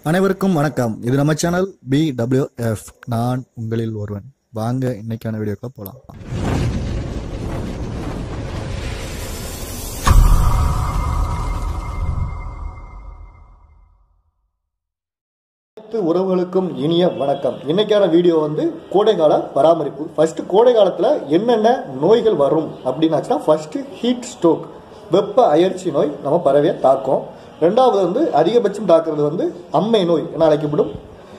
அனைவருக்கும் வணக்கம் இது நம்ம சேனல் பி எஃப் நான் உங்களில் ஒருவன் வாங்க இன்னைக்கான வீடியோக்குள்ள போலாம் அனைத்து உறவுகளுக்கும் இனிய வணக்கம் இன்னைக்கான வீடியோ வந்து கோடைகால பராமரிப்பு ஃபர்ஸ்ட் கோடை காலத்துல என்னென்ன நோய்கள் வரும் அப்படின்னாச்சுன்னா ஃபர்ஸ்ட் ஹீட் ஸ்ட்ரோக் வெப்ப அயற்சி நோய் நம்ம பறவையை தாக்கும் ரெண்டாவது வந்து அதிகபட்சம் தாக்குறது வந்து அம்மை நோய் என அழைக்கப்படும்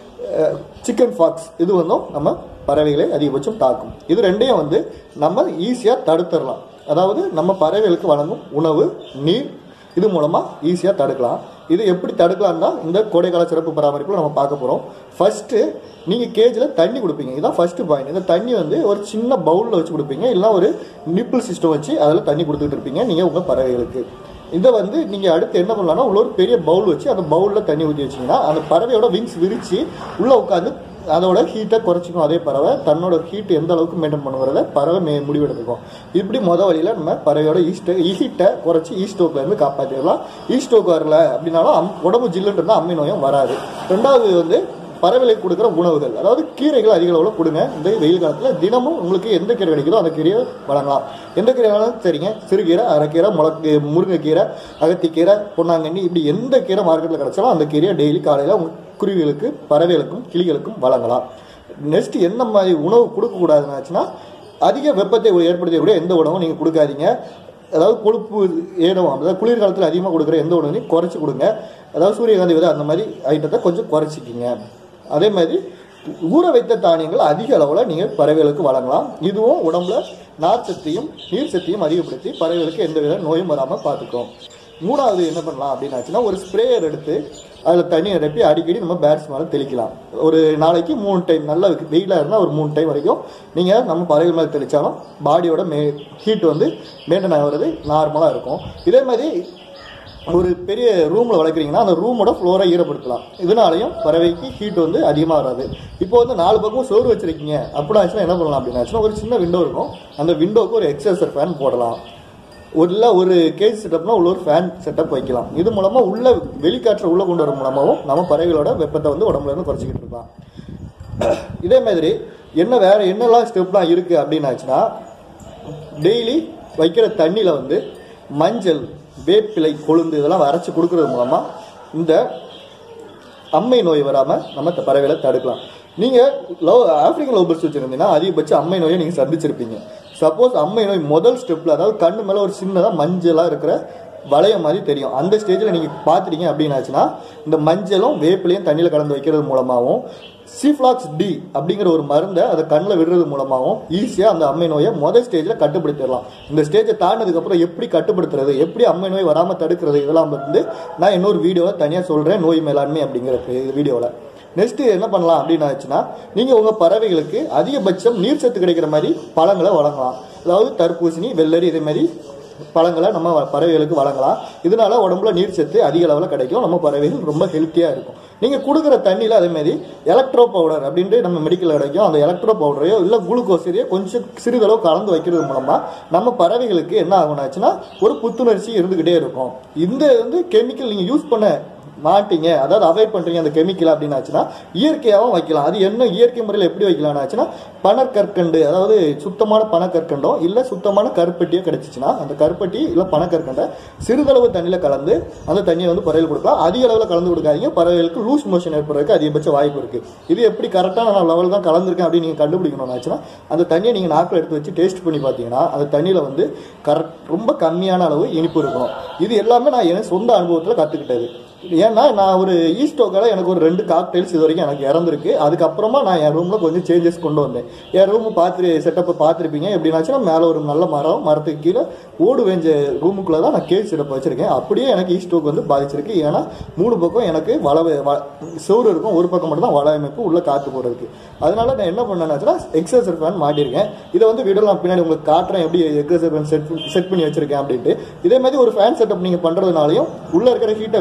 சிக்கன் ஃபாக்ஸ் இது வந்தும் நம்ம பறவைகளை அதிகபட்சம் தாக்கும் இது ரெண்டையும் வந்து நம்ம ஈஸியாக தடுத்துடலாம் அதாவது நம்ம பறவைகளுக்கு வழங்கும் உணவு நீர் இது மூலமாக ஈஸியாக தடுக்கலாம் இது எப்படி தடுக்கலாம்னா இந்த கோடைக்கால சிறப்பு பராமரிப்பில் நம்ம பார்க்க போகிறோம் ஃபஸ்ட்டு நீங்கள் கேஜில் தண்ணி கொடுப்பீங்க இதுதான் ஃபஸ்ட்டு பாயிண்ட் இந்த தண்ணி வந்து ஒரு சின்ன பவுலில் வச்சு கொடுப்பீங்க இல்லை ஒரு நிப்பிள் சிஸ்டம் வச்சு அதில் தண்ணி கொடுத்துட்டு இருப்பீங்க நீங்கள் உங்கள் பறவைகளுக்கு இதை வந்து நீங்கள் அடுத்து என்ன பண்ணலாம்னா உள்ள ஒரு பெரிய பவுல் வச்சு அந்த பவுலில் தண்ணி ஊற்றி வச்சிங்கன்னா அந்த பறவையோட விங்ஸ் விரித்து உள்ளே உட்காந்து அதோட ஹீட்டை குறைச்சிக்கும் அதே பறவை தன்னோட ஹீட் எந்த அளவுக்கு மெயின்டைன் பண்ணுறத பறவை மே முடிவெடுத்துக்கும் இப்படி முத வழியில் நம்ம பறவையோட ஈஸ்ட்டை ஹீட்டை குறைச்சி ஈஸ்டோக்லேருந்து காப்பாற்றிடலாம் ஈஸ்டோக் வரல அப்படின்னாலும் அம் உடம்பு ஜில்லுன்னு இருந்தால் அம்மி நோயும் வராது ரெண்டாவது வந்து பறவைகளுக்கு கொடுக்குற உணவுகள் அதாவது கீரைகள் அதிக அளவில் கொடுங்க இந்த வெயில் காலத்தில் தினமும் உங்களுக்கு எந்த கீரை கிடைக்குதோ அந்த கீரையை வழங்கலாம் எந்த கீரை வேணாலும் சரிங்க சிறுகீரை அரைக்கீரை முளக்கு முருங்கைக்கீரை அகத்திக்கீரை பொன்னாங்கண்ணி இப்படி எந்த கீரை மார்க்கெட்டில் கிடைச்சாலும் அந்த கீரையை டெய்லி காலையில் உங்க குருவிகளுக்கு பறவைகளுக்கும் கிளிகளுக்கும் வழங்கலாம் நெக்ஸ்ட் என்ன மாதிரி உணவு கொடுக்கக்கூடாதுன்னாச்சுன்னா அதிக வெப்பத்தை ஏற்படுத்தக்கூடிய எந்த உணவும் நீங்கள் கொடுக்காதீங்க அதாவது கொழுப்பு ஏனவும் அதாவது குளிர்காலத்தில் அதிகமாக கொடுக்குற எந்த உணவையும் குறைச்சி கொடுங்க அதாவது சூரியகாந்தி விதை அந்த மாதிரி ஐட்டத்தை கொஞ்சம் குறைச்சிக்கிங்க அதே மாதிரி ஊற வைத்த தானியங்கள் அதிக அளவில் நீங்கள் பறவைகளுக்கு வழங்கலாம் இதுவும் உடம்புல நார்ச்சத்தையும் நீர் சத்தையும் அதிகப்படுத்தி பறவைகளுக்கு எந்த வித நோயும் வராமல் பார்த்துக்கும் மூணாவது என்ன பண்ணலாம் அப்படின்னாச்சுன்னா ஒரு ஸ்ப்ரேயர் எடுத்து அதில் தண்ணி நிரப்பி அடிக்கடி நம்ம பேட்ஸ் மேலே தெளிக்கலாம் ஒரு நாளைக்கு மூணு டைம் நல்ல வெயிலாக இருந்தால் ஒரு மூணு டைம் வரைக்கும் நீங்கள் நம்ம பறவைகள் மேலே தெளித்தாலும் பாடியோட மே ஹீட் வந்து மெயின்டைன் ஆகிறது நார்மலாக இருக்கும் இதே மாதிரி ஒரு பெரிய ரூமில் வளர்க்குறீங்கன்னா அந்த ரூமோட ஃப்ளோரை ஈரப்படுத்தலாம் இதனாலையும் பறவைக்கு ஹீட் வந்து அதிகமாக வராது இப்போ வந்து நாலு பக்கமும் சோறு வச்சிருக்கீங்க அப்படின்னாச்சுன்னா என்ன பண்ணலாம் அப்படின்னாச்சுன்னா ஒரு சின்ன விண்டோ இருக்கும் அந்த விண்டோவுக்கு ஒரு எக்ஸசர் ஃபேன் போடலாம் ஒரு இல்லை ஒரு கேஜ் செட்டப்னா உள்ள ஒரு ஃபேன் செட்டப் வைக்கலாம் இது மூலமாக உள்ள வெளிக்காற்றை உள்ளே கொண்டு வர மூலமாகவும் நம்ம பறவைகளோட வெப்பத்தை வந்து உடம்புல இருந்து குறைச்சிக்கிட்டு இருக்கலாம் இதே மாதிரி என்ன வேற என்னெல்லாம் ஸ்டெப்லாம் இருக்குது அப்படின்னாச்சுன்னா டெய்லி வைக்கிற தண்ணியில் வந்து மஞ்சள் வேப்பிலை கொழுந்து இதெல்லாம் அரைச்சி கொடுக்கறது மூலமாக இந்த அம்மை நோய் வராமல் நம்ம இந்த பறவைகளை தடுக்கலாம் நீங்கள் லவ் ஆப்பிரிக்கன் லவ் பேர்ட்ஸ் வச்சுருந்தீங்கன்னா அதிகபட்சம் அம்மை நோயை நீங்கள் சந்திச்சிருப்பீங்க சப்போஸ் அம்மை நோய் முதல் ஸ்டெப்பில் அதாவது கண்ணு மேலே ஒரு சின்னதாக மஞ்சளாக இருக்கிற வளையம் மாதிரி தெரியும் அந்த ஸ்டேஜில் நீங்கள் பார்த்துட்டீங்க அப்படின்னாச்சுன்னா இந்த மஞ்சளும் வேப்பிலையும் தண்ணியில் கலந்து வைக்கிறது மூலமாகவும் சிஃப்ளாக்ஸ் டி அப்படிங்கிற ஒரு மருந்தை அதை கண்ணில் விடுறது மூலமாகவும் ஈஸியாக அந்த அம்மை நோயை முதல் ஸ்டேஜில் கட்டுப்படுத்திடலாம் இந்த ஸ்டேஜை தாண்டினதுக்கப்புறம் எப்படி கட்டுப்படுத்துறது எப்படி அம்மை நோய் வராமல் தடுக்கிறது இதெல்லாம் வந்து நான் இன்னொரு வீடியோவை தனியாக சொல்கிறேன் நோய் மேலாண்மை அப்படிங்கிற வீடியோவில் நெக்ஸ்ட் என்ன பண்ணலாம் அப்படின்னு ஆச்சுன்னா நீங்கள் உங்கள் பறவைகளுக்கு அதிகபட்சம் நீர் சத்து கிடைக்கிற மாதிரி பழங்களை வழங்கலாம் அதாவது தர்பூசணி வெள்ளரி இதே மாதிரி பழங்களை நம்ம பறவைகளுக்கு வழங்கலாம் இதனால உடம்புல நீர் சத்து அதிக அளவில் கிடைக்கும் நம்ம பறவைகள் ரொம்ப ஹெல்த்தியாக இருக்கும் நீங்கள் கொடுக்குற தண்ணியில் அதே மாதிரி எலக்ட்ரோ பவுடர் அப்படின்ட்டு நம்ம மெடிக்கல் கிடைக்கும் அந்த எலக்ட்ரோ பவுடரையோ இல்லை குளுக்கோஸையோ கொஞ்சம் சிறிதளவு கலந்து வைக்கிறது மூலமாக நம்ம பறவைகளுக்கு என்ன ஆகும்னாச்சுன்னா ஒரு புத்துணர்ச்சி இருந்துக்கிட்டே இருக்கும் இந்த வந்து கெமிக்கல் நீங்கள் யூஸ் பண்ண மாட்டீங்க அதாவது அவாய்ட் பண்ணுறீங்க அந்த கெமிக்கல் அப்படின்னாச்சுன்னா இயற்கையாகவும் வைக்கலாம் அது என்ன இயற்கை முறையில் எப்படி வைக்கலாம்னாச்சுன்னா பனக்கற்கண்டு அதாவது சுத்தமான பனக்கற்கண்டோ இல்லை சுத்தமான கருப்பட்டியோ கிடைச்சிச்சுன்னா அந்த கருப்பட்டி இல்லை பனக்கற்கண்டை சிறிதளவு தண்ணியில் கலந்து அந்த தண்ணியை வந்து பறவைகள் கொடுக்கலாம் அதிக அளவில் கலந்து கொடுக்காதீங்க பறவைகளுக்கு லூஸ் மோஷன் ஏற்படுறதுக்கு அதிகபட்ச வாய்ப்பு இருக்குது இது எப்படி கரெக்டான நான் லெவல் தான் கலந்துருக்கேன் அப்படின்னு நீங்கள் கண்டுபிடிக்கணும்னாச்சுன்னா அந்த தண்ணியை நீங்கள் நாக்கில் எடுத்து வச்சு டேஸ்ட் பண்ணி பார்த்தீங்கன்னா அந்த தண்ணியில் வந்து கரெக்ட் ரொம்ப கம்மியான அளவு இனிப்பு இருக்கும் இது எல்லாமே நான் என் சொந்த அனுபவத்தில் கற்றுக்கிட்டது ஏன்னா நான் ஒரு ஈஸ்டோக்கால எனக்கு ஒரு ரெண்டு காக்டெயில்ஸ் இது வரைக்கும் எனக்கு இறந்துருக்கு அதுக்கப்புறமா நான் என் ரூமில் கொஞ்சம் சேஞ்சஸ் கொண்டு வந்தேன் என் ரூம் பார்த்து செட்டப்பை பார்த்துருப்பீங்க எப்படின்னாச்சுன்னா மேலே ஒரு நல்ல மரம் மரத்துக்கு கீழே ஓடு வேஞ்ச ரூமுக்குள்ளே தான் நான் கேஜ் செட்டப் வச்சிருக்கேன் அப்படியே எனக்கு ஈஸ்டோக் வந்து பாதிச்சிருக்கு ஏன்னா மூணு பக்கம் எனக்கு வள செவ்வறு இருக்கும் ஒரு பக்கம் மட்டும் தான் வள அமைப்பு உள்ள காற்று போகிறதுக்கு அதனால நான் என்ன பண்ணேன்னாச்சுன்னா எக்ஸசர் ஃபேன் மாட்டியிருக்கேன் இதை வந்து விடலாம் பின்னாடி உங்களுக்கு காட்டுறேன் எப்படி எக்ஸசர் ஃபேன் செட் செட் பண்ணி வச்சிருக்கேன் அப்படின்ட்டு இதே மாதிரி ஒரு ஃபேன் செட்டப் நீங்கள் பண்ணுறதுனாலையும் உள்ளே இருக்கிற ஹீட்டை வெளியில் அனுப்பி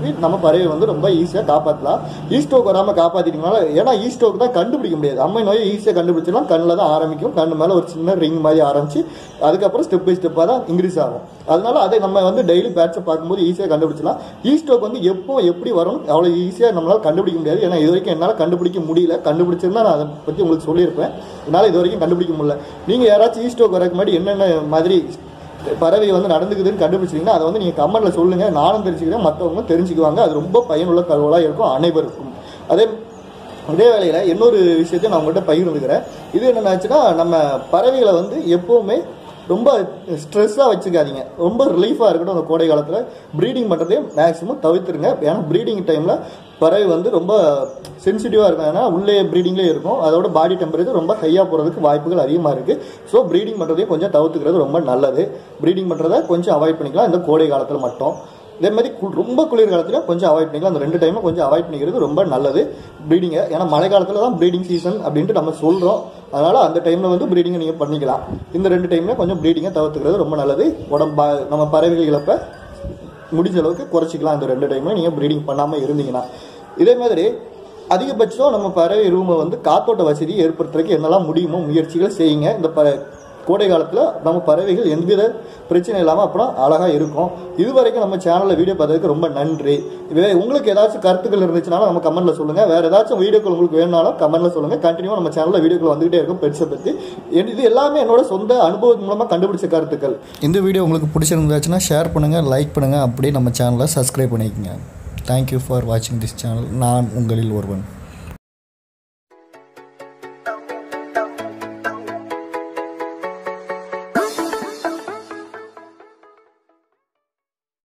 பராமரிப்பு நம்ம பறவை வந்து ரொம்ப ஈஸியாக காப்பாற்றலாம் ஈஸ்டோக் வராமல் காப்பாற்றிட்டீங்கனால ஏன்னா ஈஸ்டோக் தான் கண்டுபிடிக்க முடியாது அம்மை நோயை ஈஸியாக கண்டுபிடிச்சிடலாம் கண்ணில் தான் ஆரம்பிக்கும் கண்ணு மேலே ஒரு சின்ன ரிங் மாதிரி ஆரம்பிச்சு அதுக்கப்புறம் ஸ்டெப் பை ஸ்டெப்பாக தான் இன்க்ரீஸ் ஆகும் அதனால அதை நம்ம வந்து டெய்லி பேட்சை பார்க்கும்போது ஈஸியாக கண்டுபிடிச்சலாம் ஈஸ்டோக் வந்து எப்போ எப்படி வரும் அவ்வளோ ஈஸியாக நம்மளால் கண்டுபிடிக்க முடியாது ஏன்னா இது வரைக்கும் என்னால் கண்டுபிடிக்க முடியல கண்டுபிடிச்சிருந்தா நான் அதை பற்றி உங்களுக்கு சொல்லியிருப்பேன் என்னால் இது வரைக்கும் கண்டுபிடிக்க முடியல நீங்கள் யாராச்சும் ஈஸ்டோக் வரக்கு முன்னாடி என்னென்ன மாதிரி பறவை வந்து நடந்துக்குதுன்னு கண்டுபிடிச்சிங்கன்னா அதை வந்து நீங்கள் கமெண்ட்ல சொல்லுங்க நானும் தெரிஞ்சுக்கிறேன் மற்றவங்க தெரிஞ்சுக்குவாங்க அது ரொம்ப பயனுள்ள தகவலாக இருக்கும் அனைவருக்கும் அதே இதே வேளையில் இன்னொரு விஷயத்தையும் நான் உங்கள்கிட்ட பகிர்ந்துக்கிறேன் இது என்னென்னாச்சுன்னா நம்ம பறவைகளை வந்து எப்போவுமே ரொம்ப ஸ்ட்ரெஸ்ஸாக வச்சுக்காதீங்க ரொம்ப ரிலீஃபாக இருக்கட்டும் அந்த கோடை காலத்தில் ப்ரீடிங் பண்ணுறதையும் மேக்ஸிமம் தவிர்த்துருங்க ஏன்னா ப்ரீடிங் டைமில் பறவை வந்து ரொம்ப சென்சிட்டிவாக இருக்கும் ஏன்னா உள்ளே ப்ரீடிங்லேயே இருக்கும் அதோட பாடி டெம்பரேச்சர் ரொம்ப ஹையாக போகிறதுக்கு வாய்ப்புகள் அதிகமாக இருக்குது ஸோ ப்ரீடிங் பண்ணுறதையும் கொஞ்சம் தவிர்த்துக்கிறது ரொம்ப நல்லது ப்ரீடிங் பண்ணுறதை கொஞ்சம் அவாய்ட் பண்ணிக்கலாம் இந்த கோடை காலத்தில் மட்டும் இதே மாதிரி கு- ரொம்ப குளிர் காலத்தில் கொஞ்சம் அவாய்ட் பண்ணிக்கலாம் அந்த ரெண்டு டைமும் கொஞ்சம் அவாய்ட் பண்ணிக்கிறது ரொம்ப நல்லது ப்ரீடிங்கை ஏன்னா மழை காலத்தில் தான் ப்ரீடிங் சீசன் அப்படின்ட்டு நம்ம சொல்கிறோம் அதனால் அந்த டைமில் வந்து ப்ரீடிங்கை நீங்கள் பண்ணிக்கலாம் இந்த ரெண்டு டைமில் கொஞ்சம் ப்ரீடிங்கை தவிர்த்துக்கிறது ரொம்ப நல்லது உடம்பு நம்ம பறவைகள் இழப்பை முடிஞ்ச அளவுக்கு குறைச்சிக்கலாம் இந்த ரெண்டு டைமில் நீங்கள் ப்ரீடிங் பண்ணாமல் இருந்தீங்கன்னா இதே மாதிரி அதிகபட்சம் நம்ம பறவை ரூமை வந்து காத்தோட்ட வசதி ஏற்படுத்துறதுக்கு என்னெல்லாம் முடியுமோ முயற்சிகள் செய்யுங்க இந்த ப கோடை காலத்தில் நம்ம பறவைகள் எந்தவித பிரச்சனை இல்லாமல் அப்புறம் அழகாக இருக்கும் இது வரைக்கும் நம்ம சேனலில் வீடியோ பார்த்ததுக்கு ரொம்ப நன்றி வே உங்களுக்கு ஏதாச்சும் கருத்துக்கள் இருந்துச்சுனாலும் நம்ம கமெண்ட்டில் சொல்லுங்கள் வேறு ஏதாச்சும் வீடியோக்கள் உங்களுக்கு வேணுனாலும் கமெண்ட்டில் சொல்லுங்கள் கண்டினியூவாக நம்ம சேனலில் வீடியோக்கள் வந்துகிட்டே இருக்கும் பெட்ஸை பற்றி இது எல்லாமே என்னோட சொந்த அனுபவத்தின் மூலமாக கண்டுபிடிச்ச கருத்துக்கள் இந்த வீடியோ உங்களுக்கு பிடிச்சிருந்தாச்சுன்னா ஷேர் பண்ணுங்கள் லைக் பண்ணுங்கள் அப்படியே நம்ம சேனலை சப்ஸ்கிரைப் பண்ணிக்கோங்க தேங்க்யூ ஃபார் வாட்சிங் திஸ் சேனல் நான் உங்களில் ஒருவன்